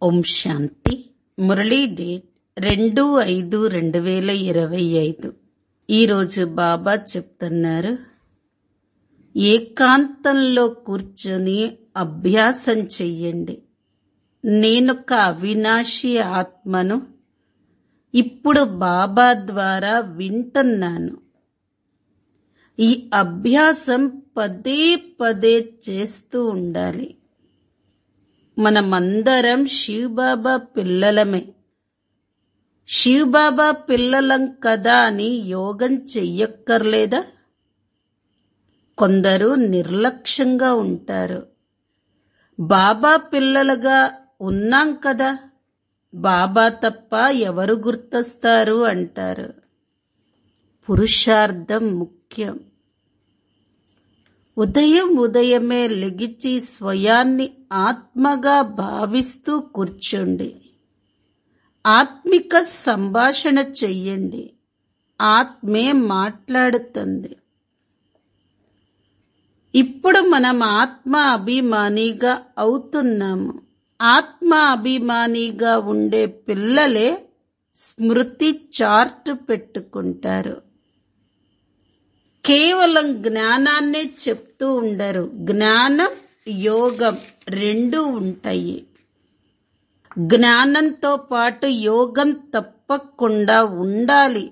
ఓం శాంతి Murali date రెండు ఐదు రెండు వేల ఇరవై ఐదు ఈరోజు బాబా చెప్తున్నారు ఏకాంతంలో కూర్చొని అభ్యాసం చెయ్యండి నేనొక అవినాశి ఆత్మను ఇప్పుడు బాబా ద్వారా వింటున్నాను ఈ అభ్యాసం పదే పదే చేస్తూ ఉండాలి మనమందరం శివబాబా పిల్లలమే శివబాబా పిల్లలం కదా అని యోగం చెయ్యక్కర్లేదా కొందరు నిర్లక్ష్యంగా ఉంటారు బాబా పిల్లలుగా ఉన్నాం కదా బాబా తప్ప ఎవరు గుర్తొస్తారు అంటారు పురుషార్థం ముఖ్యం ఉదయం ఉదయమే లెగిచి స్వయాన్ని ఆత్మగా భావిస్తూ కూర్చోండి ఆత్మిక సంభాషణ చెయ్యండి ఆత్మే మాట్లాడుతుంది ఇప్పుడు మనం ఆత్మ అభిమానిగా అవుతున్నాము ఆత్మ అభిమానిగా ఉండే పిల్లలే స్మృతి చార్ట్ పెట్టుకుంటారు కేవలం జ్ఞానాన్నే చెప్తూ ఉండరు జ్ఞానం యోగం రెండు ఉంటాయి జ్ఞానంతో పాటు యోగం తప్పకుండా ఉండాలి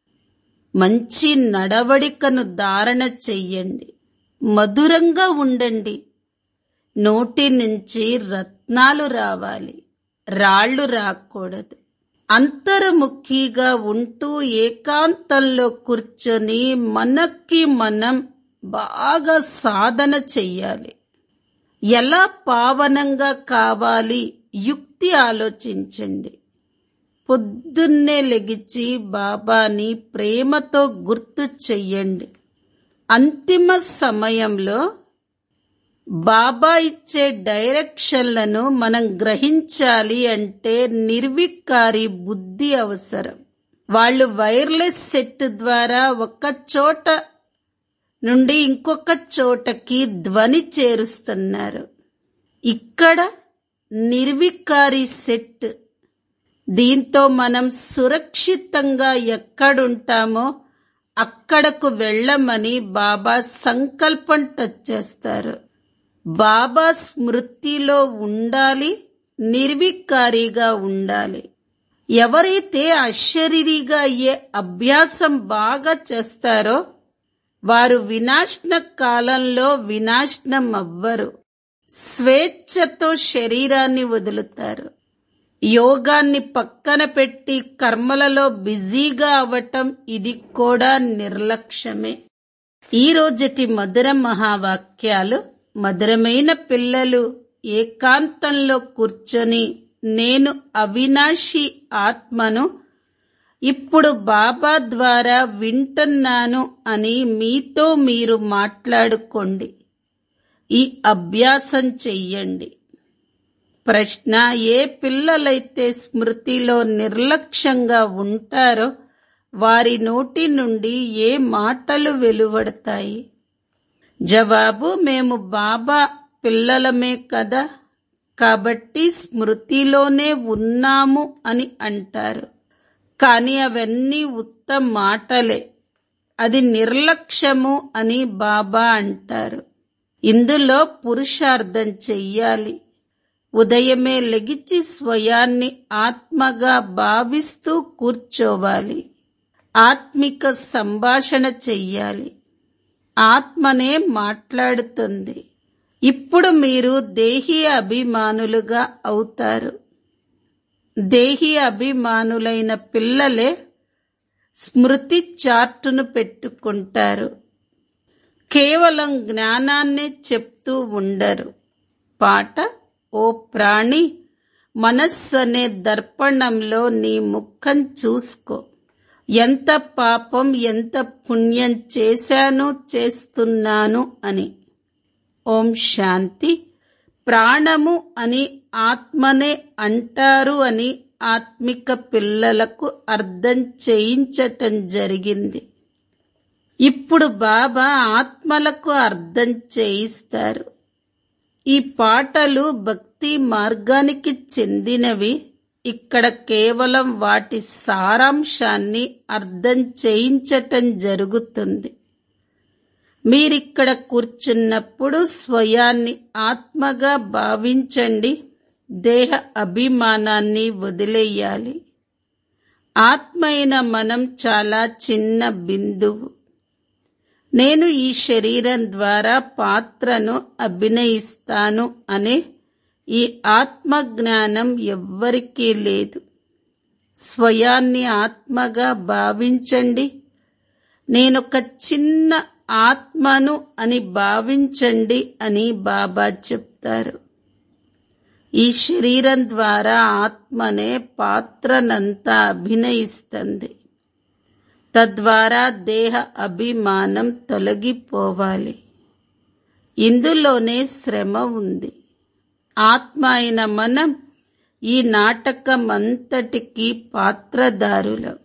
మంచి నడవడికను ధారణ చెయ్యండి మధురంగా ఉండండి నోటి నుంచి రత్నాలు రావాలి రాళ్ళు రాకూడదు అంతర్ముఖిగా ఉంటూ ఏకాంతంలో కూర్చొని మనకి మనం బాగా సాధన చెయ్యాలి ఎలా పావనంగా కావాలి యుక్తి ఆలోచించండి పొద్దున్నే లెగిచి బాబాని ప్రేమతో గుర్తు చెయ్యండి అంతిమ సమయంలో బాబా ఇచ్చే డైరెక్షన్లను మనం గ్రహించాలి అంటే నిర్వికారి బుద్ధి అవసరం వాళ్ళు వైర్లెస్ సెట్ ద్వారా ఒక చోట నుండి ఇంకొక చోటకి ధ్వని చేరుస్తున్నారు ఇక్కడ నిర్వికారి సెట్ దీంతో మనం సురక్షితంగా ఎక్కడుంటామో అక్కడకు వెళ్ళమని బాబా సంకల్పం టచ్ చేస్తారు బాబా స్మృతిలో ఉండాలి నిర్వికారిగా ఉండాలి ఎవరైతే అశరీరిగా అయ్యే అభ్యాసం బాగా చేస్తారో వారు వినాశన కాలంలో వినాశనం అవ్వరు స్వేచ్ఛతో శరీరాన్ని వదులుతారు యోగాన్ని పక్కన పెట్టి కర్మలలో బిజీగా అవటం ఇది కూడా నిర్లక్ష్యమే ఈ రోజుటి మధుర మహావాక్యాలు మధురమైన పిల్లలు ఏకాంతంలో కూర్చొని నేను అవినాశి ఆత్మను ఇప్పుడు బాబా ద్వారా వింటున్నాను అని మీతో మీరు మాట్లాడుకోండి ఈ అభ్యాసం చెయ్యండి ప్రశ్న ఏ పిల్లలైతే స్మృతిలో నిర్లక్ష్యంగా ఉంటారో వారి నోటి నుండి ఏ మాటలు వెలువడతాయి జవాబు మేము బాబా పిల్లలమే కదా కాబట్టి స్మృతిలోనే ఉన్నాము అని అంటారు కానీ అవన్నీ ఉత్త మాటలే అది నిర్లక్ష్యము అని బాబా అంటారు ఇందులో పురుషార్థం చెయ్యాలి ఉదయమే లెగిచి స్వయాన్ని ఆత్మగా భావిస్తూ కూర్చోవాలి ఆత్మిక సంభాషణ చెయ్యాలి ఆత్మనే మాట్లాడుతుంది ఇప్పుడు మీరు దేహీ అభిమానులుగా అవుతారు దేహీ అభిమానులైన పిల్లలే స్మృతి చార్టును పెట్టుకుంటారు కేవలం జ్ఞానాన్నే చెప్తూ ఉండరు పాట ఓ ప్రాణి మనస్సు అనే దర్పణంలో నీ ముఖం చూసుకో ఎంత పాపం ఎంత పుణ్యం చేశాను చేస్తున్నాను అని ఓం శాంతి ప్రాణము అని ఆత్మనే అంటారు అని ఆత్మిక పిల్లలకు అర్థం చేయించటం జరిగింది ఇప్పుడు బాబా ఆత్మలకు అర్థం చేయిస్తారు ఈ పాటలు భక్తి భక్తి మార్గానికి చెందినవి ఇక్కడ కేవలం వాటి సారాంశాన్ని అర్థం చేయించటం జరుగుతుంది మీరిక్కడ కూర్చున్నప్పుడు స్వయాన్ని ఆత్మగా భావించండి దేహ అభిమానాన్ని వదిలేయాలి ఆత్మ అయిన మనం చాలా చిన్న బిందువు నేను ఈ శరీరం ద్వారా పాత్రను అభినయిస్తాను అనే ఈ ఆత్మ జ్ఞానం ఎవ్వరికీ లేదు స్వయాన్ని ఆత్మగా భావించండి నేనొక చిన్న ఆత్మను అని భావించండి అని బాబా చెప్తారు ఈ శరీరం ద్వారా ఆత్మనే పాత్రనంతా అభినయిస్తుంది తద్వారా దేహ అభిమానం తొలగిపోవాలి ఇందులోనే శ్రమ ఉంది ఆత్మ అయిన మనం ఈ నాటకమంతటికి పాత్రదారులం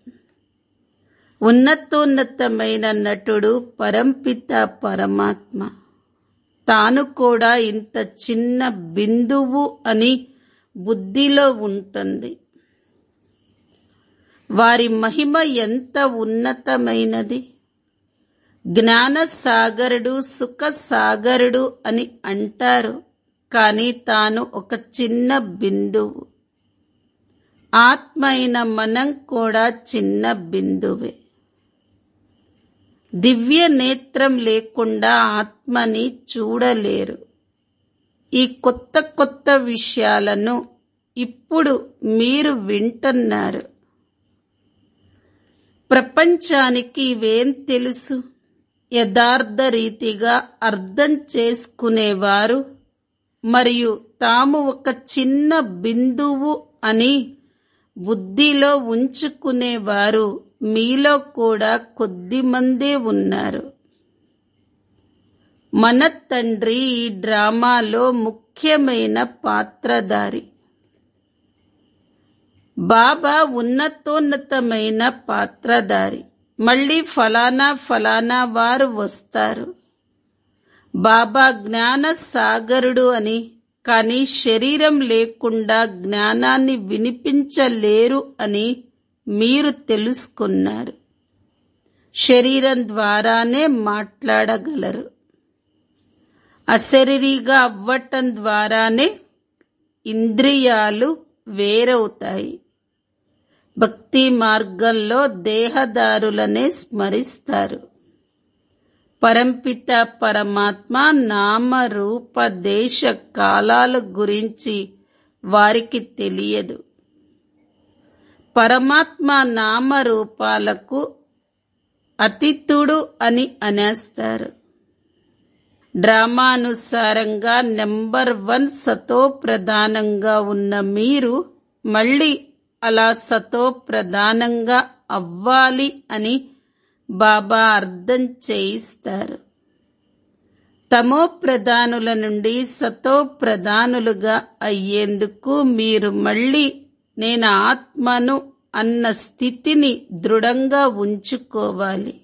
ఉన్నతోన్నతమైన నటుడు పరంపిత పరమాత్మ తాను కూడా ఇంత చిన్న బిందువు అని బుద్ధిలో ఉంటుంది వారి మహిమ ఎంత ఉన్నతమైనది జ్ఞాన సాగరుడు సుఖ సాగరుడు అని అంటారు కానీ తాను ఒక చిన్న బిందువు ఆత్మ అయిన మనం కూడా చిన్న బిందువే దివ్య నేత్రం లేకుండా ఆత్మని చూడలేరు ఈ కొత్త కొత్త విషయాలను ఇప్పుడు మీరు వింటున్నారు ప్రపంచానికి ఇవేం తెలుసు యథార్థ రీతిగా అర్థం చేసుకునేవారు మరియు తాము ఒక చిన్న బిందువు అని బుద్ధిలో ఉంచుకునేవారు మీలో కూడా కొద్దిమందే ఉన్నారు మన తండ్రి ఈ డ్రామాలో ముఖ్యమైన పాత్రధారి బాబా ఉన్నతోన్నతమైన పాత్రధారి మళ్ళీ ఫలానా ఫలానా వారు వస్తారు బాబా జ్ఞాన సాగరుడు అని కానీ శరీరం లేకుండా జ్ఞానాన్ని వినిపించలేరు అని మీరు తెలుసుకున్నారు శరీరం ద్వారానే మాట్లాడగలరు అశరీరిగా అవ్వటం ద్వారానే ఇంద్రియాలు వేరవుతాయి భక్తి మార్గంలో దేహదారులనే స్మరిస్తారు పరంపిత పరమాత్మ నామ రూప దేశ కాలాల గురించి వారికి తెలియదు పరమాత్మ నామ రూపాలకు అతిథుడు అని అనేస్తారు డ్రామానుసారంగా నెంబర్ వన్ సతో ప్రధానంగా ఉన్న మీరు మళ్ళీ అలా సతో ప్రధానంగా అవ్వాలి అని బాబా అర్థం చేయిస్తారు తమో ప్రధానుల నుండి సతో ప్రధానులుగా అయ్యేందుకు మీరు మళ్ళీ నేను ఆత్మను అన్న స్థితిని దృఢంగా ఉంచుకోవాలి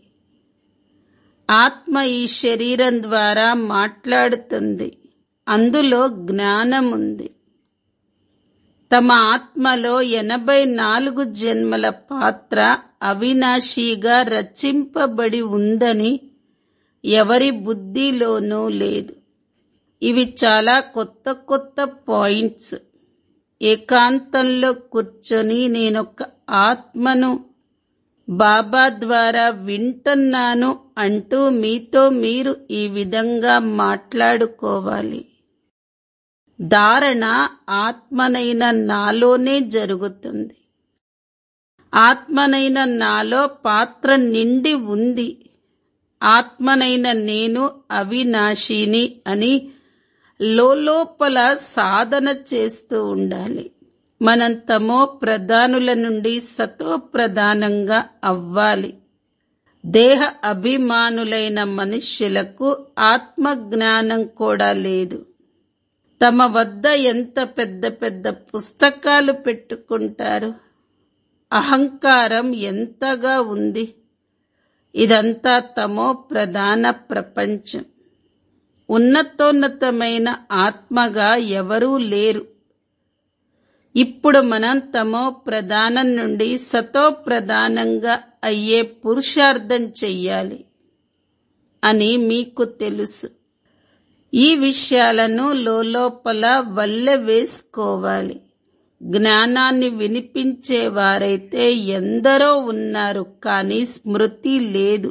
ఆత్మ ఈ శరీరం ద్వారా మాట్లాడుతుంది అందులో జ్ఞానం ఉంది తమ ఆత్మలో ఎనభై నాలుగు జన్మల పాత్ర అవినాశిగా రచింపబడి ఉందని ఎవరి బుద్ధిలోనూ లేదు ఇవి చాలా కొత్త కొత్త పాయింట్స్ ఏకాంతంలో కూర్చొని నేనొక ఆత్మను బాబా ద్వారా వింటున్నాను అంటూ మీతో మీరు ఈ విధంగా మాట్లాడుకోవాలి ధారణ ఆత్మనైన నాలోనే జరుగుతుంది ఆత్మనైన నాలో పాత్ర నిండి ఉంది ఆత్మనైన నేను అవినాశిని అని లోపల సాధన చేస్తూ ఉండాలి మనం తమో ప్రధానుల నుండి సతో ప్రధానంగా అవ్వాలి దేహ అభిమానులైన మనుష్యులకు ఆత్మ జ్ఞానం కూడా లేదు తమ వద్ద ఎంత పెద్ద పెద్ద పుస్తకాలు పెట్టుకుంటారు అహంకారం ఎంతగా ఉంది ఇదంతా తమో ప్రధాన ప్రపంచం ఉన్నతోన్నతమైన ఆత్మగా ఎవరూ లేరు ఇప్పుడు మనం తమో ప్రధానం నుండి సతో ప్రధానంగా అయ్యే పురుషార్థం చెయ్యాలి అని మీకు తెలుసు ఈ విషయాలను లోపల వల్లె వేసుకోవాలి జ్ఞానాన్ని వినిపించేవారైతే ఎందరో ఉన్నారు కానీ స్మృతి లేదు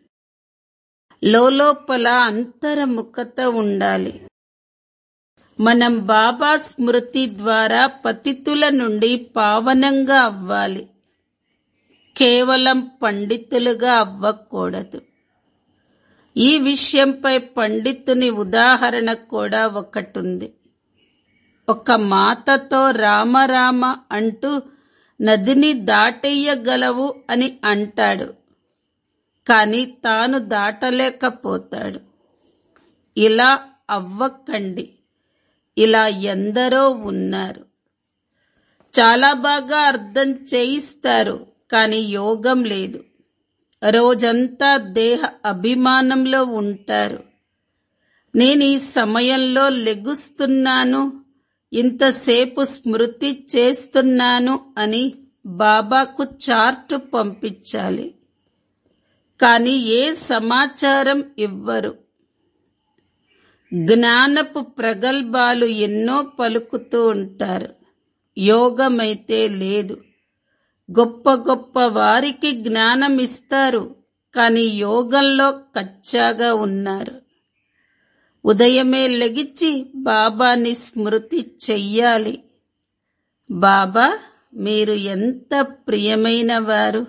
లోపల అంతర్ముఖత ఉండాలి మనం బాబా స్మృతి ద్వారా పతితుల నుండి పావనంగా అవ్వాలి కేవలం పండితులుగా అవ్వకూడదు ఈ విషయంపై పండితుని ఉదాహరణ కూడా ఒకటుంది ఒక మాతతో రామరామ అంటూ నదిని దాటెయ్యగలవు అని అంటాడు కాని తాను దాటలేకపోతాడు ఇలా అవ్వకండి ఇలా ఎందరో ఉన్నారు చాలా బాగా అర్థం చేయిస్తారు కానీ యోగం లేదు రోజంతా దేహ అభిమానంలో ఉంటారు నేను ఈ సమయంలో లెగుస్తున్నాను ఇంతసేపు స్మృతి చేస్తున్నాను అని బాబాకు చార్టు పంపించాలి కానీ ఏ సమాచారం ఇవ్వరు జ్ఞానపు ప్రగల్భాలు ఎన్నో పలుకుతూ ఉంటారు యోగమైతే లేదు గొప్ప గొప్ప వారికి జ్ఞానం ఇస్తారు కానీ యోగంలో కచ్చాగా ఉన్నారు ఉదయమే లెగిచి బాబాని స్మృతి చెయ్యాలి బాబా మీరు ఎంత ప్రియమైన వారు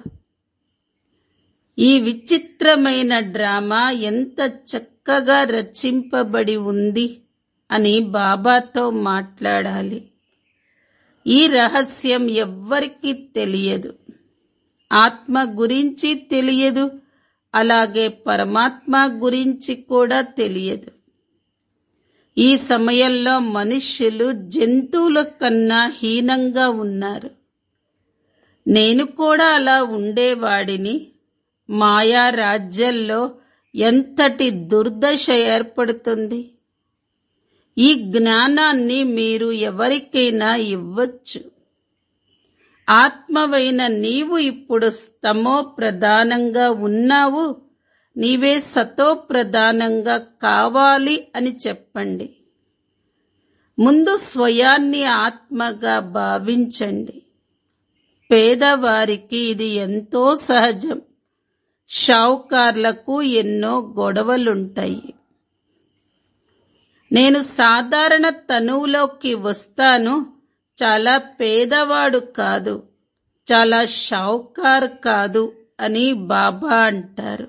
ఈ విచిత్రమైన డ్రామా ఎంత చక్కగా రచింపబడి ఉంది అని బాబాతో మాట్లాడాలి ఈ రహస్యం ఎవ్వరికీ తెలియదు ఆత్మ గురించి తెలియదు అలాగే పరమాత్మ గురించి కూడా తెలియదు ఈ సమయంలో మనుష్యులు జంతువుల కన్నా హీనంగా ఉన్నారు నేను కూడా అలా ఉండేవాడిని మాయా రాజ్యంలో ఎంతటి దుర్దశ ఏర్పడుతుంది ఈ జ్ఞానాన్ని మీరు ఎవరికైనా ఇవ్వచ్చు ఆత్మవైన నీవు ఇప్పుడు స్తమో ప్రధానంగా ఉన్నావు నీవే సతో ప్రధానంగా కావాలి అని చెప్పండి ముందు స్వయాన్ని ఆత్మగా భావించండి పేదవారికి ఇది ఎంతో సహజం షావుకార్లకు ఎన్నో గొడవలుంటాయి నేను సాధారణ తనువులోకి వస్తాను చాలా పేదవాడు కాదు చాలా షావుకార్ కాదు అని బాబా అంటారు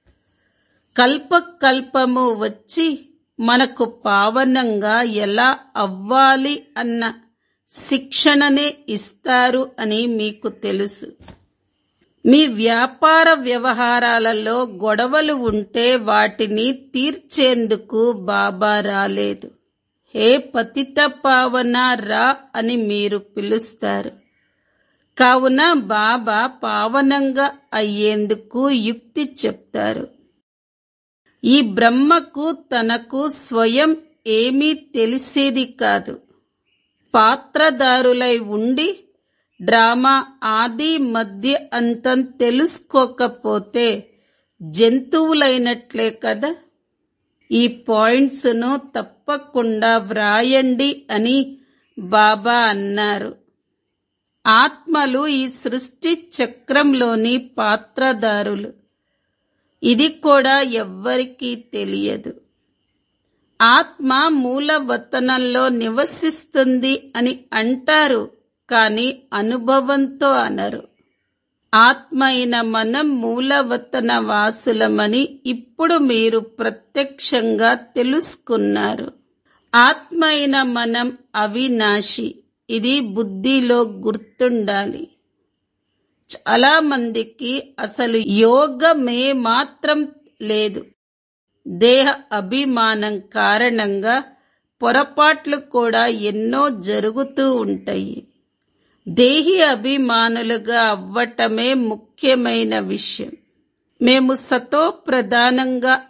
కల్పకల్పము వచ్చి మనకు పావనంగా ఎలా అవ్వాలి అన్న శిక్షణనే ఇస్తారు అని మీకు తెలుసు మీ వ్యాపార వ్యవహారాలలో గొడవలు ఉంటే వాటిని తీర్చేందుకు బాబా రాలేదు హే పతిత పావన రా అని మీరు పిలుస్తారు కావున బాబా పావనంగా అయ్యేందుకు యుక్తి చెప్తారు ఈ బ్రహ్మకు తనకు స్వయం ఏమీ తెలిసేది కాదు పాత్రదారులై ఉండి డ్రామా ఆది మధ్య అంతం తెలుసుకోకపోతే జంతువులైనట్లే కదా ఈ పాయింట్స్ ను తప్పకుండా వ్రాయండి అని బాబా అన్నారు ఆత్మలు ఈ సృష్టి చక్రంలోని పాత్రదారులు ఇది కూడా ఎవ్వరికీ తెలియదు ఆత్మ మూలవతనంలో నివసిస్తుంది అని అంటారు కానీ అనుభవంతో అనరు ఆత్మ అయిన మనం మూలవతన వాసులమని ఇప్పుడు మీరు ప్రత్యక్షంగా తెలుసుకున్నారు ఆత్మ అయిన మనం అవినాశి ఇది బుద్ధిలో గుర్తుండాలి చాలా మందికి అసలు యోగమే మాత్రం లేదు దేహ అభిమానం కారణంగా పొరపాట్లు కూడా ఎన్నో జరుగుతూ ఉంటాయి దేహి అభిమానులుగా అవ్వటమే ముఖ్యమైన విషయం మేము సతో ప్రధానంగా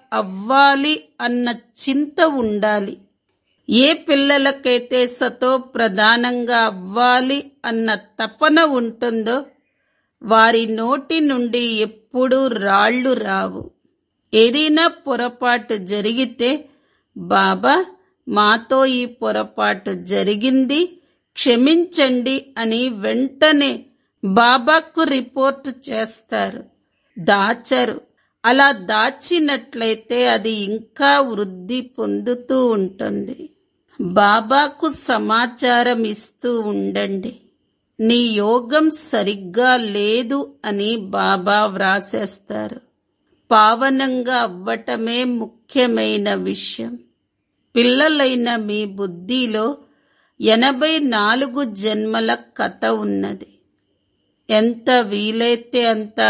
అవ్వాలి అన్న చింత ఉండాలి ఏ పిల్లలకైతే సతో ప్రధానంగా అవ్వాలి అన్న తపన ఉంటుందో వారి నోటి నుండి ఎప్పుడూ రాళ్ళు రావు ఏదైనా పొరపాటు జరిగితే బాబా మాతో ఈ పొరపాటు జరిగింది క్షమించండి అని వెంటనే బాబాకు రిపోర్ట్ చేస్తారు దాచరు అలా దాచినట్లయితే అది ఇంకా వృద్ధి పొందుతూ ఉంటుంది బాబాకు సమాచారం ఇస్తూ ఉండండి నీ యోగం సరిగ్గా లేదు అని బాబా వ్రాసేస్తారు పావనంగా అవ్వటమే ముఖ్యమైన విషయం పిల్లలైన మీ బుద్ధిలో ఎనభై నాలుగు జన్మల కథ ఉన్నది ఎంత వీలైతే అంత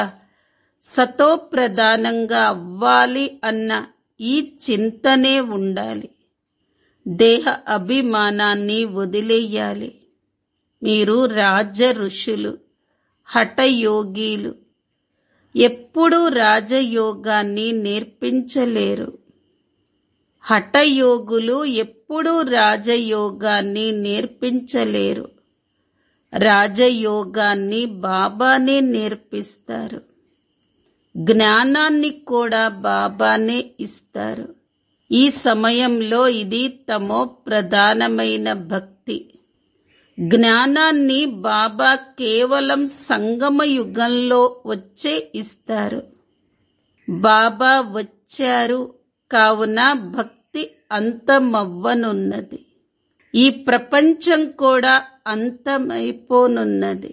సతోప్రధానంగా అవ్వాలి అన్న ఈ చింతనే ఉండాలి దేహ అభిమానాన్ని వదిలేయాలి మీరు రాజ ఋషులు హఠయోగీలు ఎప్పుడూ రాజయోగాన్ని నేర్పించలేరు హఠయోగులు ఎప్పుడూ రాజయోగాన్ని నేర్పించలేరు రాజయోగాన్ని బాబానే నేర్పిస్తారు జ్ఞానాన్ని కూడా బాబానే ఇస్తారు ఈ సమయంలో ఇది తమో ప్రధానమైన భక్తి జ్ఞానాన్ని బాబా కేవలం సంగమ యుగంలో వచ్చే ఇస్తారు బాబా వచ్చారు కావున భక్తి అంతమవ్వనున్నది ఈ ప్రపంచం కూడా అంతమైపోనున్నది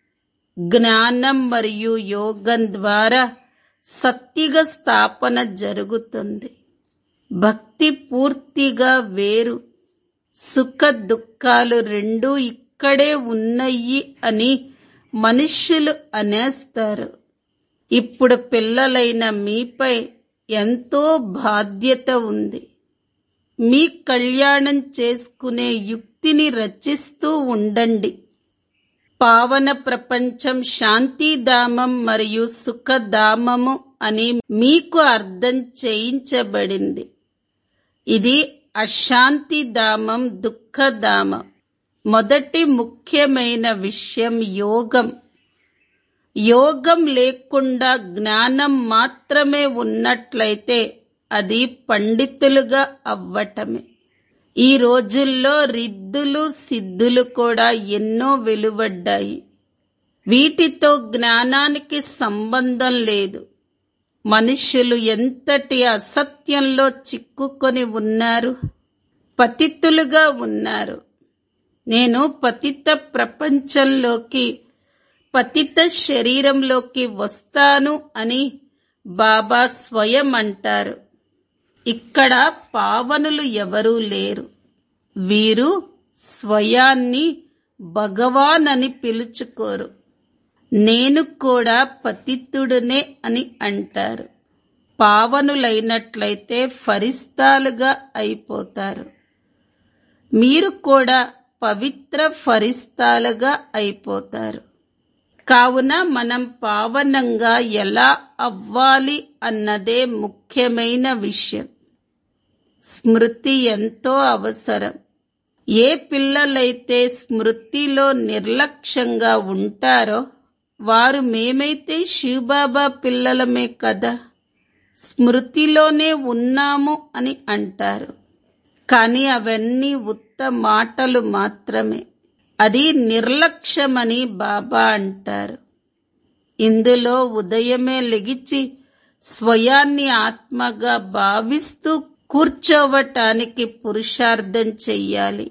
జ్ఞానం మరియు యోగం ద్వారా సత్తిగ స్థాపన జరుగుతుంది భక్తి పూర్తిగా వేరు సుఖ దుఃఖాలు రెండూ ఇక్కడే ఉన్నాయి అని మనుష్యులు అనేస్తారు ఇప్పుడు పిల్లలైన మీపై ఎంతో బాధ్యత ఉంది మీ కళ్యాణం చేసుకునే యుక్తిని రచిస్తూ ఉండండి పావన ప్రపంచం శాంతిధామం మరియు సుఖధామము అని మీకు అర్థం చేయించబడింది ఇది అశాంతిధామం దుఃఖధామం మొదటి ముఖ్యమైన విషయం యోగం యోగం లేకుండా జ్ఞానం మాత్రమే ఉన్నట్లయితే అది పండితులుగా అవ్వటమే ఈ రోజుల్లో రిద్దులు సిద్ధులు కూడా ఎన్నో వెలువడ్డాయి వీటితో జ్ఞానానికి సంబంధం లేదు మనుష్యులు ఎంతటి అసత్యంలో చిక్కుకొని ఉన్నారు పతితులుగా ఉన్నారు నేను పతిత ప్రపంచంలోకి పతిత శరీరంలోకి వస్తాను అని బాబా స్వయం అంటారు ఇక్కడ పావనులు ఎవరూ లేరు వీరు స్వయాన్ని భగవాన్ అని పిలుచుకోరు నేను కూడా పతితుడునే అని అంటారు పావనులైనట్లయితే ఫరిస్తాలుగా అయిపోతారు మీరు కూడా పవిత్ర ఫరిస్తాలుగా అయిపోతారు కావున మనం పావనంగా ఎలా అవ్వాలి అన్నదే ముఖ్యమైన విషయం స్మృతి ఎంతో అవసరం ఏ పిల్లలైతే స్మృతిలో నిర్లక్ష్యంగా ఉంటారో వారు మేమైతే శివబాబా పిల్లలమే కదా స్మృతిలోనే ఉన్నాము అని అంటారు కానీ అవన్నీ ఉత్త మాటలు మాత్రమే అది నిర్లక్ష్యమని బాబా అంటారు ఇందులో ఉదయమే లెగిచి స్వయాన్ని ఆత్మగా భావిస్తూ కూర్చోవటానికి పురుషార్థం చెయ్యాలి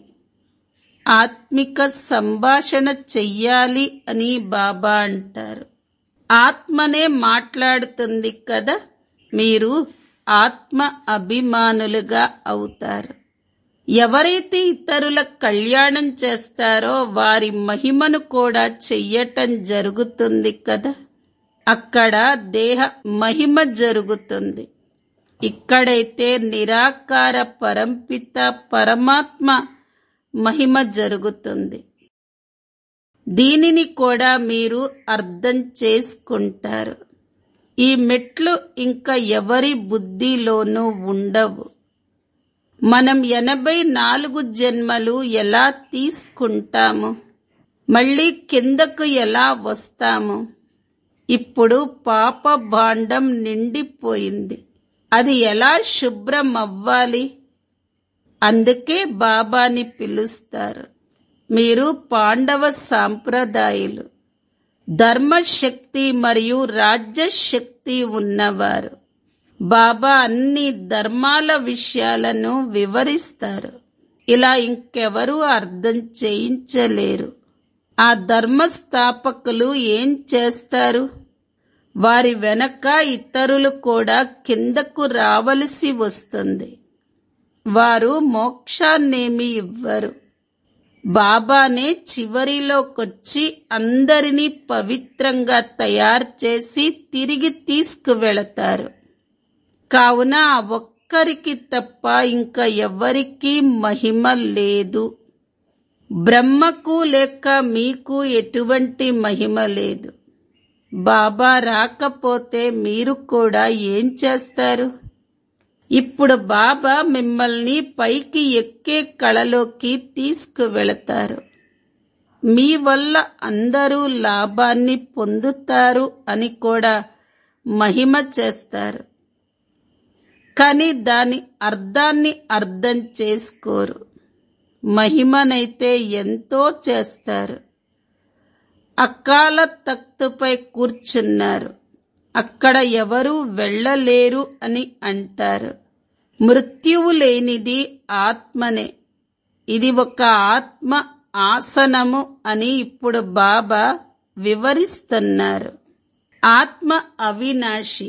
ఆత్మిక సంభాషణ చెయ్యాలి అని బాబా అంటారు ఆత్మనే మాట్లాడుతుంది కదా మీరు ఆత్మ అభిమానులుగా అవుతారు ఎవరైతే ఇతరుల కళ్యాణం చేస్తారో వారి మహిమను కూడా చెయ్యటం జరుగుతుంది కదా అక్కడ దేహ మహిమ జరుగుతుంది ఇక్కడైతే నిరాకార పరంపిత పరమాత్మ మహిమ జరుగుతుంది దీనిని కూడా మీరు అర్థం చేసుకుంటారు ఈ మెట్లు ఇంకా ఎవరి బుద్ధిలోనూ ఉండవు మనం ఎనభై నాలుగు జన్మలు ఎలా తీసుకుంటాము మళ్ళీ కిందకు ఎలా వస్తాము ఇప్పుడు పాప భాండం నిండిపోయింది అది ఎలా శుభ్రం అవ్వాలి అందుకే బాబాని పిలుస్తారు మీరు పాండవ సాంప్రదాయులు ధర్మశక్తి మరియు రాజ్యశక్తి ఉన్నవారు బాబా అన్ని ధర్మాల విషయాలను వివరిస్తారు ఇలా ఇంకెవరూ అర్థం చేయించలేరు ఆ ధర్మస్థాపకులు ఏం చేస్తారు వారి వెనక ఇతరులు కూడా కిందకు రావలసి వస్తుంది వారు మోక్షాన్నేమి ఇవ్వరు బాబానే చివరిలోకొచ్చి అందరినీ పవిత్రంగా తయారు చేసి తిరిగి తీసుకువెళతారు కావున ఆ ఒక్కరికి తప్ప ఇంకా ఎవరికీ మహిమ లేదు బ్రహ్మకు లేక మీకు ఎటువంటి మహిమ లేదు బాబా రాకపోతే మీరు కూడా ఏం చేస్తారు ఇప్పుడు బాబా మిమ్మల్ని పైకి ఎక్కే కళలోకి తీసుకువెళతారు మీ వల్ల అందరూ లాభాన్ని పొందుతారు అని కూడా మహిమ చేస్తారు కానీ దాని అర్థాన్ని అర్థం చేసుకోరు మహిమనైతే ఎంతో చేస్తారు అకాల తక్తుపై కూర్చున్నారు అక్కడ ఎవరు వెళ్ళలేరు అని అంటారు మృత్యువు లేనిది ఆత్మనే ఇది ఒక ఆత్మ ఆసనము అని ఇప్పుడు బాబా వివరిస్తున్నారు ఆత్మ అవినాశి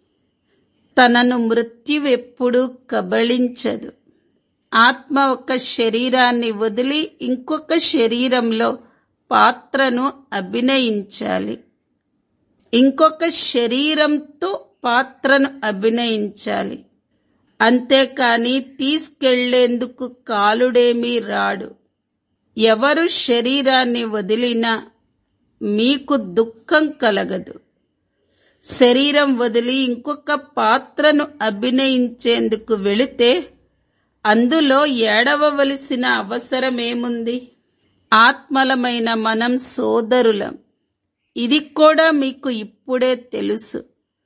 తనను మృత్యువెప్పుడు కబళించదు ఆత్మ ఒక శరీరాన్ని వదిలి ఇంకొక శరీరంలో పాత్రను అభినయించాలి ఇంకొక శరీరంతో పాత్రను అభినయించాలి అంతేకాని తీసుకెళ్లేందుకు కాలుడేమీ రాడు ఎవరు శరీరాన్ని వదిలినా మీకు దుఃఖం కలగదు శరీరం వదిలి ఇంకొక పాత్రను అభినయించేందుకు వెళితే అందులో ఏడవవలసిన అవసరమేముంది ఆత్మలమైన మనం సోదరులం ఇది కూడా మీకు ఇప్పుడే తెలుసు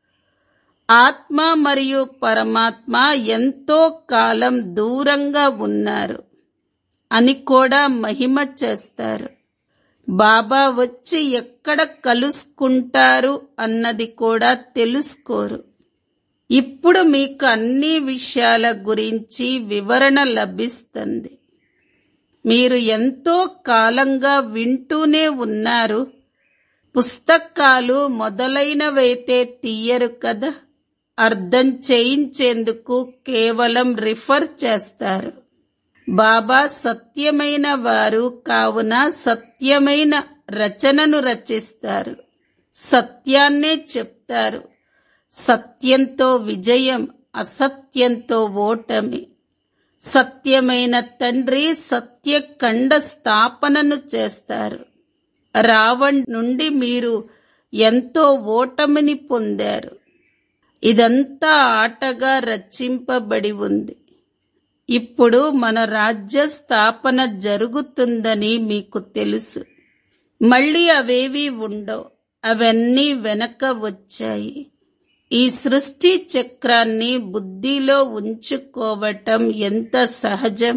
ఆత్మ మరియు పరమాత్మ ఎంతో కాలం దూరంగా ఉన్నారు అని కూడా మహిమ చేస్తారు బాబా వచ్చి ఎక్కడ కలుసుకుంటారు అన్నది కూడా తెలుసుకోరు ఇప్పుడు మీకు అన్ని విషయాల గురించి వివరణ లభిస్తుంది మీరు ఎంతో కాలంగా వింటూనే ఉన్నారు పుస్తకాలు మొదలైనవైతే తీయరు కదా అర్థం చేయించేందుకు కేవలం రిఫర్ చేస్తారు బాబా సత్యమైన వారు కావున సత్యమైన రచనను రచిస్తారు సత్యాన్నే చెప్తారు సత్యంతో విజయం అసత్యంతో ఓటమి సత్యమైన తండ్రి సత్యఖండ స్థాపనను చేస్తారు రావణ్ నుండి మీరు ఎంతో ఓటమిని పొందారు ఇదంతా ఆటగా రచింపబడి ఉంది ఇప్పుడు మన రాజ్య స్థాపన జరుగుతుందని మీకు తెలుసు మళ్ళీ అవేవి ఉండవు అవన్నీ వెనక వచ్చాయి ఈ సృష్టి చక్రాన్ని బుద్ధిలో ఉంచుకోవటం ఎంత సహజం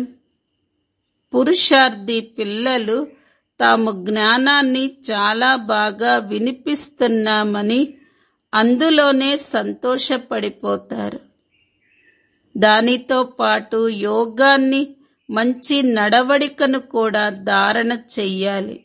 పురుషార్థి పిల్లలు తాము జ్ఞానాన్ని చాలా బాగా వినిపిస్తున్నామని అందులోనే సంతోషపడిపోతారు దానితో పాటు యోగాన్ని మంచి నడవడికను కూడా ధారణ చెయ్యాలి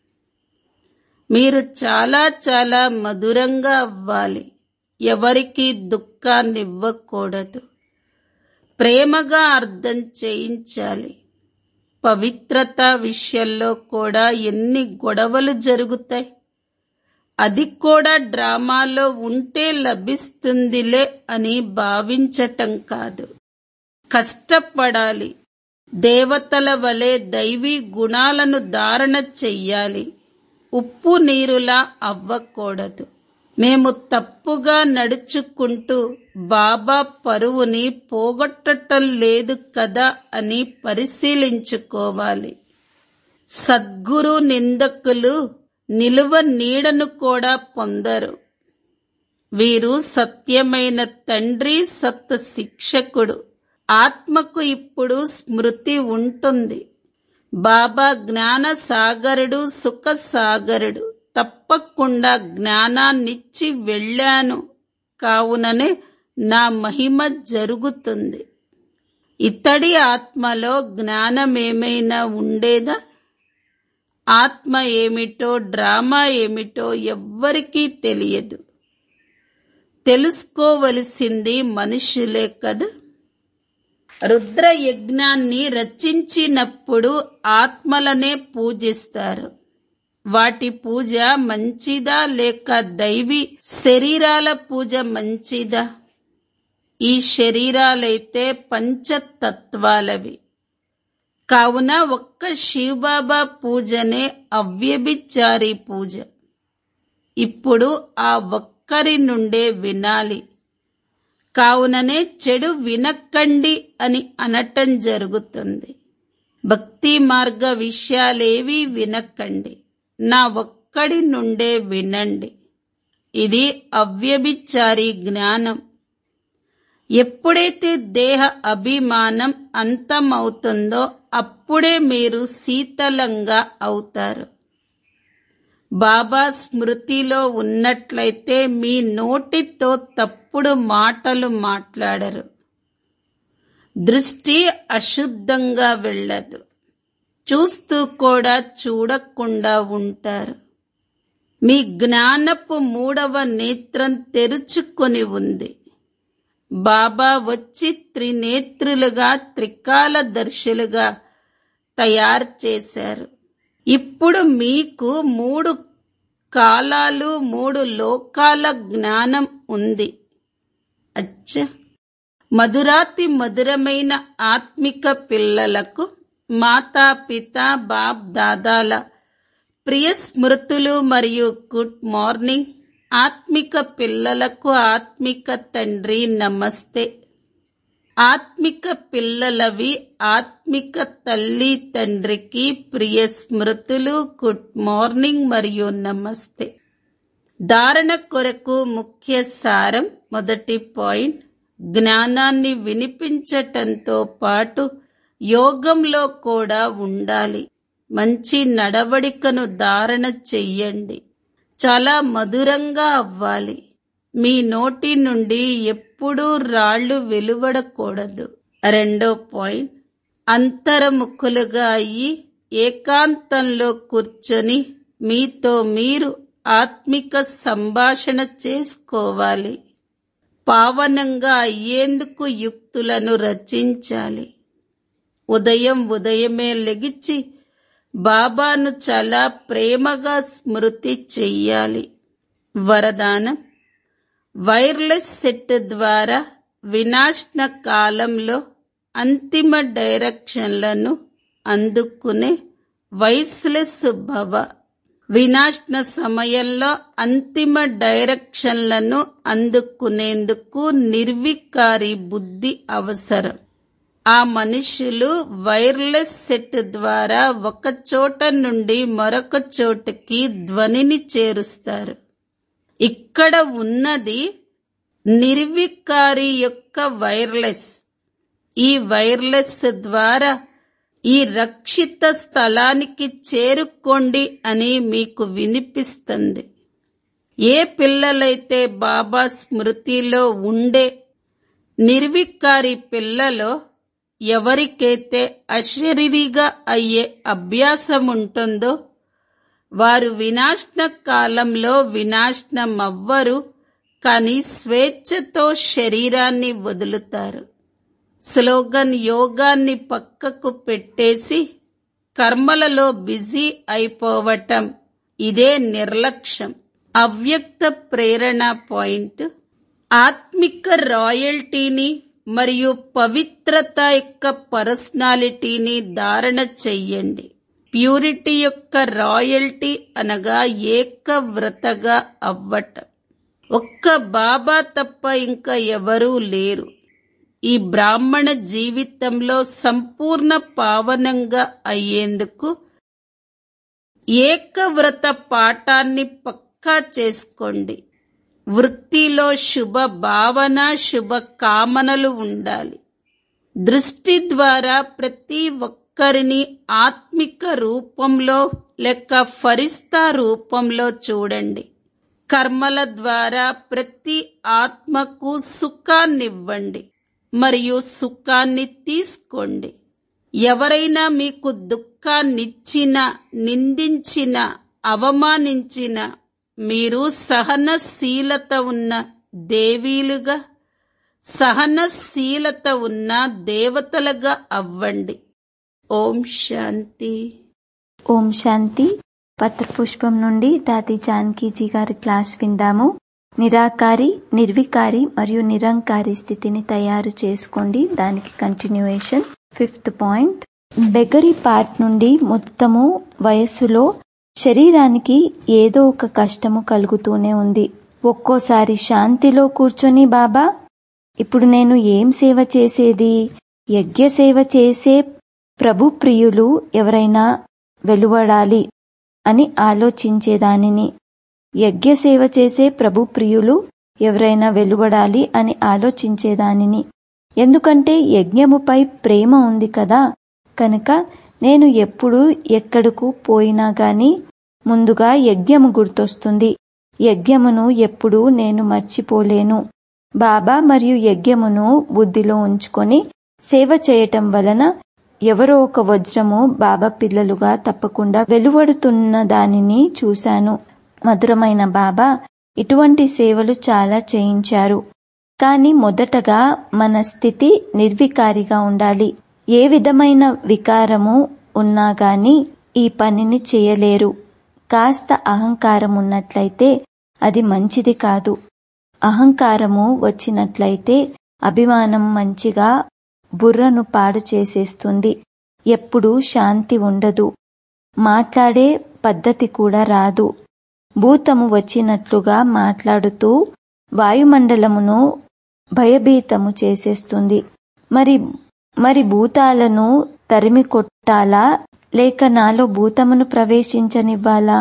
మీరు చాలా చాలా మధురంగా అవ్వాలి ఎవరికి దుఃఖాన్ని ఇవ్వకూడదు ప్రేమగా అర్థం చేయించాలి పవిత్రత విషయంలో కూడా ఎన్ని గొడవలు జరుగుతాయి అది కూడా డ్రామాలో ఉంటే లభిస్తుందిలే అని భావించటం కాదు కష్టపడాలి దేవతల వలె దైవీ గుణాలను ధారణ చెయ్యాలి ఉప్పు నీరులా అవ్వకూడదు మేము తప్పుగా నడుచుకుంటూ బాబా పరువుని పోగొట్టటం లేదు కదా అని పరిశీలించుకోవాలి సద్గురు నిందకులు నిలువ నీడను కూడా పొందరు వీరు సత్యమైన తండ్రి సత్ శిక్షకుడు ఆత్మకు ఇప్పుడు స్మృతి ఉంటుంది బాబా జ్ఞాన సాగరుడు సుఖ సాగరుడు తప్పకుండా జ్ఞానాన్నిచ్చి వెళ్ళాను కావుననే నా మహిమ జరుగుతుంది ఇతడి ఆత్మలో జ్ఞానమేమైనా ఉండేదా ఆత్మ ఏమిటో డ్రామా ఏమిటో ఎవ్వరికీ తెలియదు తెలుసుకోవలసింది మనుషులే కదా రుద్ర యజ్ఞాన్ని రచించినప్పుడు ఆత్మలనే పూజిస్తారు వాటి పూజ మంచిదా లేక దైవీ శరీరాల పూజ మంచిదా ఈ శరీరాలైతే పంచతత్వాలవి కావున ఒక్క శివబాబా పూజనే అవ్యభిచారి పూజ ఇప్పుడు ఆ ఒక్కరి నుండే వినాలి కావుననే చెడు వినకండి అని అనటం జరుగుతుంది భక్తి మార్గ విషయాలేవి వినకండి నా ఒక్కడి నుండే వినండి ఇది అవ్యభిచారి జ్ఞానం ఎప్పుడైతే దేహ అభిమానం అంతమవుతుందో అప్పుడే మీరు శీతలంగా అవుతారు బాబా స్మృతిలో ఉన్నట్లయితే మీ నోటితో తప్పుడు మాటలు మాట్లాడరు దృష్టి అశుద్ధంగా వెళ్ళదు చూస్తూ కూడా చూడకుండా ఉంటారు మీ జ్ఞానపు మూడవ నేత్రం తెరుచుకొని ఉంది బాబా వచ్చి త్రినేత్రులుగా త్రికాల దర్శులుగా తయారు చేశారు ఇప్పుడు మీకు మూడు కాలాలు మూడు లోకాల జ్ఞానం ఉంది అచ్చ మధురాతి మధురమైన ఆత్మిక పిల్లలకు మాతా పిత బాప్ దాదాల ప్రియ స్మృతులు మరియు గుడ్ మార్నింగ్ ఆత్మిక పిల్లలకు ఆత్మిక తండ్రి నమస్తే ఆత్మిక పిల్లలవి ఆత్మిక తల్లి తండ్రికి ప్రియ స్మృతులు గుడ్ మార్నింగ్ మరియు నమస్తే ధారణ కొరకు ముఖ్య సారం మొదటి పాయింట్ జ్ఞానాన్ని వినిపించటంతో పాటు యోగంలో కూడా ఉండాలి మంచి నడవడికను ధారణ చెయ్యండి చాలా మధురంగా అవ్వాలి మీ నోటి నుండి ఎప్పుడూ రాళ్లు వెలువడకూడదు రెండో పాయింట్ అంతర్ముఖులుగా అయ్యి ఏకాంతంలో కూర్చొని మీతో మీరు ఆత్మిక సంభాషణ చేసుకోవాలి పావనంగా అయ్యేందుకు యుక్తులను రచించాలి ఉదయం ఉదయమే లెగిచి బాబాను చాలా ప్రేమగా స్మృతి చెయ్యాలి వరదానం వైర్లెస్ సెట్ ద్వారా వినాశన కాలంలో అంతిమ డైరెక్షన్లను అందుకునే వైస్లెస్ భవ వినాశన సమయంలో అంతిమ డైరెక్షన్లను అందుకునేందుకు నిర్వికారి బుద్ధి అవసరం ఆ మనుషులు వైర్లెస్ సెట్ ద్వారా ఒక చోట నుండి మరొక చోటుకి ధ్వనిని చేరుస్తారు ఇక్కడ ఉన్నది నిర్వికారి యొక్క వైర్లెస్ ఈ వైర్లెస్ ద్వారా ఈ రక్షిత స్థలానికి చేరుకోండి అని మీకు వినిపిస్తుంది ఏ పిల్లలైతే బాబా స్మృతిలో ఉండే నిర్వికారి పిల్లలో ఎవరికైతే అశరీరిగా అయ్యే అభ్యాసం ఉంటుందో వారు వినాశన కాలంలో వినాశనం అవ్వరు కానీ స్వేచ్ఛతో శరీరాన్ని వదులుతారు స్లోగన్ యోగాన్ని పక్కకు పెట్టేసి కర్మలలో బిజీ అయిపోవటం ఇదే నిర్లక్ష్యం అవ్యక్త ప్రేరణ పాయింట్ ఆత్మిక రాయల్టీని మరియు పవిత్రత యొక్క పర్సనాలిటీని ధారణ చెయ్యండి ప్యూరిటీ యొక్క రాయల్టీ అనగా ఏకవ్రతగా అవ్వటం ఒక్క బాబా తప్ప ఇంకా ఎవరూ లేరు ఈ బ్రాహ్మణ జీవితంలో సంపూర్ణ పావనంగా అయ్యేందుకు ఏకవ్రత పాఠాన్ని పక్కా చేసుకోండి వృత్తిలో శుభ భావన శుభ కామనలు ఉండాలి దృష్టి ద్వారా ప్రతి ఒక్కరిని ఆత్మిక రూపంలో లేక ఫరిస్తా రూపంలో చూడండి కర్మల ద్వారా ప్రతి ఆత్మకు సుఖాన్నివ్వండి మరియు సుఖాన్ని తీసుకోండి ఎవరైనా మీకు దుఃఖాన్నిచ్చిన నిందించిన అవమానించిన మీరు సహనశీలత ఉన్న దేవీలుగా సహనశీలత ఉన్న దేవతలుగా అవ్వండి ఓం శాంతి ఓం శాంతి పత్రపుష్పం నుండి తాతి జానకీజీ గారి క్లాస్ విందాము నిరాకారి నిర్వికారి మరియు నిరంకారి స్థితిని తయారు చేసుకోండి దానికి కంటిన్యూయేషన్ ఫిఫ్త్ పాయింట్ బెగరి పార్ట్ నుండి మొత్తము వయస్సులో శరీరానికి ఏదో ఒక కష్టము కలుగుతూనే ఉంది ఒక్కోసారి శాంతిలో కూర్చొని బాబా ఇప్పుడు నేను ఏం సేవ చేసేది యజ్ఞ సేవ చేసే ప్రభు ప్రియులు ఎవరైనా వెలువడాలి అని ఆలోచించేదానిని యజ్ఞ సేవ చేసే ప్రభు ప్రియులు ఎవరైనా వెలువడాలి అని ఆలోచించేదానిని ఎందుకంటే యజ్ఞముపై ప్రేమ ఉంది కదా కనుక నేను ఎప్పుడు ఎక్కడకు పోయినా గాని ముందుగా యజ్ఞము గుర్తొస్తుంది యజ్ఞమును ఎప్పుడూ నేను మర్చిపోలేను బాబా మరియు యజ్ఞమును బుద్ధిలో ఉంచుకొని సేవ చేయటం వలన ఎవరో ఒక వజ్రము బాబా పిల్లలుగా తప్పకుండా వెలువడుతున్న దానిని చూశాను మధురమైన బాబా ఇటువంటి సేవలు చాలా చేయించారు కానీ మొదటగా మన స్థితి నిర్వికారిగా ఉండాలి ఏ విధమైన వికారము ఉన్నా గాని ఈ పనిని చేయలేరు కాస్త అహంకారం ఉన్నట్లయితే అది మంచిది కాదు అహంకారము వచ్చినట్లయితే అభిమానం మంచిగా బుర్రను పాడు చేసేస్తుంది ఎప్పుడూ శాంతి ఉండదు మాట్లాడే పద్ధతి కూడా రాదు భూతము వచ్చినట్లుగా మాట్లాడుతూ వాయుమండలమును భయభీతము చేసేస్తుంది మరి మరి భూతాలను తరిమి కొట్టాలా లేక నాలో భూతమును ప్రవేశించనివ్వాలా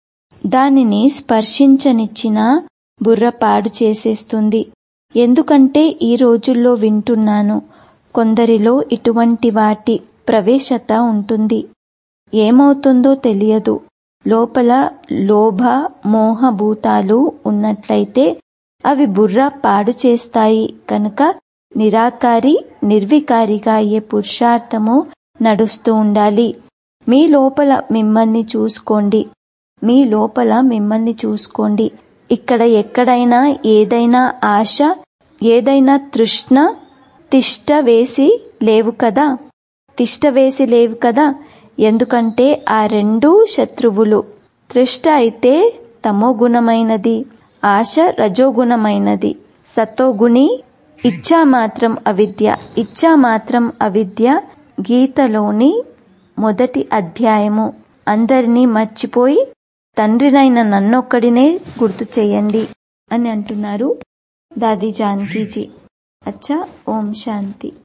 దానిని స్పర్శించనిచ్చిన బుర్ర పాడు చేసేస్తుంది ఎందుకంటే ఈ రోజుల్లో వింటున్నాను కొందరిలో ఇటువంటి వాటి ప్రవేశత ఉంటుంది ఏమవుతుందో తెలియదు లోపల లోభ మోహ భూతాలు ఉన్నట్లయితే అవి బుర్ర పాడు చేస్తాయి కనుక నిరాకారి నిర్వికారిగా అయ్యే పురుషార్థము నడుస్తూ ఉండాలి మీ లోపల మిమ్మల్ని చూసుకోండి మీ లోపల మిమ్మల్ని చూసుకోండి ఇక్కడ ఎక్కడైనా ఏదైనా ఆశ ఏదైనా తృష్ణ తిష్ట వేసి లేవు కదా తిష్ట వేసి లేవు కదా ఎందుకంటే ఆ రెండు శత్రువులు తృష్ట అయితే తమోగుణమైనది ఆశ రజోగుణమైనది సతోగుణి ఇచ్చా మాత్రం అవిద్య ఇచ్చా మాత్రం అవిద్య గీతలోని మొదటి అధ్యాయము అందరినీ మర్చిపోయి తండ్రినైన నన్నొక్కడినే గుర్తు చేయండి అని అంటున్నారు దాది జానకీజీ అచ్చా ఓం శాంతి